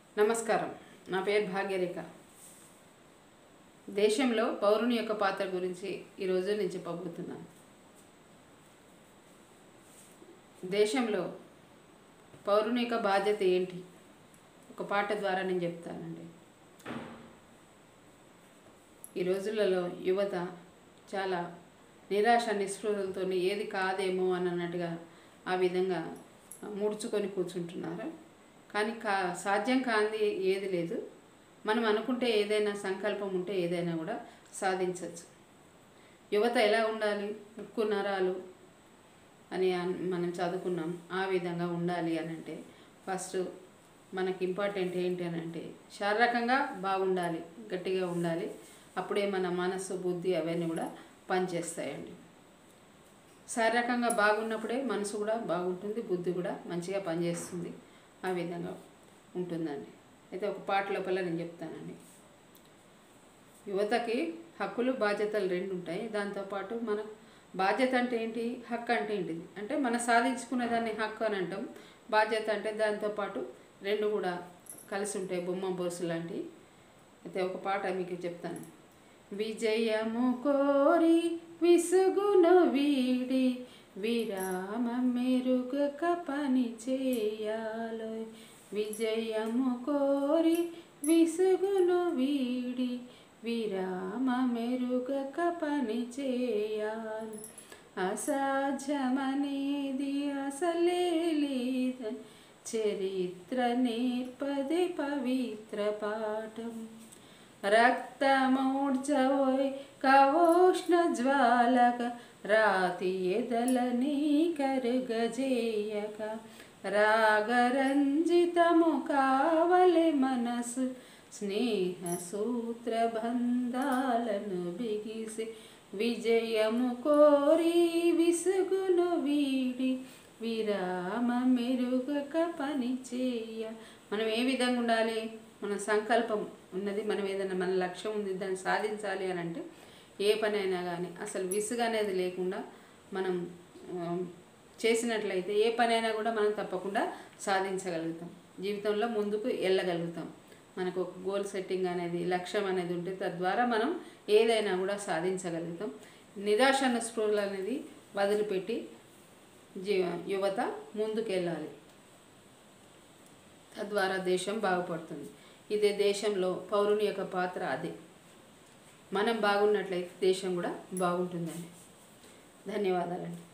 నమస్కారం నా పేరు భాగ్యరేఖ దేశంలో పౌరుని యొక్క పాత్ర గురించి ఈరోజు నేను చెప్పబోతున్నాను దేశంలో పౌరుని యొక్క బాధ్యత ఏంటి ఒక పాట ద్వారా నేను చెప్తానండి ఈ రోజులలో యువత చాలా నిరాశ నిస్పృహలతో ఏది కాదేమో అని అన్నట్టుగా ఆ విధంగా ముడుచుకొని కూర్చుంటున్నారు కానీ కా సాధ్యం కాంది ఏది లేదు మనం అనుకుంటే ఏదైనా సంకల్పం ఉంటే ఏదైనా కూడా సాధించవచ్చు యువత ఎలా ఉండాలి ఉక్కు నరాలు అని అన్- మనం చదువుకున్నాం ఆ విధంగా ఉండాలి అని అంటే ఫస్ట్ మనకి ఇంపార్టెంట్ ఏంటి అని అంటే శారీరకంగా బాగుండాలి గట్టిగా ఉండాలి అప్పుడే మన మనసు బుద్ధి అవన్నీ కూడా పనిచేస్తాయండి శారీరకంగా బాగున్నప్పుడే మనసు కూడా బాగుంటుంది బుద్ధి కూడా మంచిగా పనిచేస్తుంది ఆ విధంగా ఉంటుందండి అయితే ఒక పాట లోపల నేను చెప్తానండి యువతకి హక్కులు బాధ్యతలు రెండు ఉంటాయి దాంతోపాటు మన బాధ్యత అంటే ఏంటి హక్కు అంటే ఏంటిది అంటే మనం సాధించుకునే దాన్ని హక్కు అని అంటాం బాధ్యత అంటే దాంతోపాటు రెండు కూడా కలిసి ఉంటాయి బొమ్మ బొరుసు లాంటివి అయితే ఒక పాట మీకు చెప్తాను విజయము కోరి విసుగును వీడి విరామ మెరుగక పని చేయాలో విజయము కోరి విసుగును వీడి విరామ మెరుగక పని చేయాలి అసాధ్యమనేది అసలే లేదని చరిత్ర నేర్పది పవిత్ర పాఠం రక్తమూర్చవోయ్ కవోష్ణ జ్వాలక రాతి ఎదలని కరుగజేయక రాగరంజితము కావలె మనసు స్నేహ సూత్ర బంధాలను బిగిసి విజయము కోరి విసుగును వీడి విరామ మెరుగక పని చేయ మనం ఏ విధంగా ఉండాలి మన సంకల్పం ఉన్నది మనం ఏదైనా మన లక్ష్యం ఉంది దాన్ని సాధించాలి అని అంటే ఏ పని అయినా కానీ అసలు విసుగు అనేది లేకుండా మనం ఆ, చేసినట్లయితే ఏ పని అయినా కూడా మనం తప్పకుండా సాధించగలుగుతాం జీవితంలో ముందుకు వెళ్ళగలుగుతాం మనకు ఒక గోల్ సెట్టింగ్ అనేది లక్ష్యం అనేది ఉంటే తద్వారా మనం ఏదైనా కూడా సాధించగలుగుతాం నిరాశ నిస్పృహలు అనేది వదిలిపెట్టి జీ యువత ముందుకెళ్ళాలి తద్వారా దేశం బాగుపడుతుంది ఇదే దేశంలో పౌరుని యొక్క పాత్ర అదే మనం బాగున్నట్లయితే దేశం కూడా బాగుంటుందండి ధన్యవాదాలండి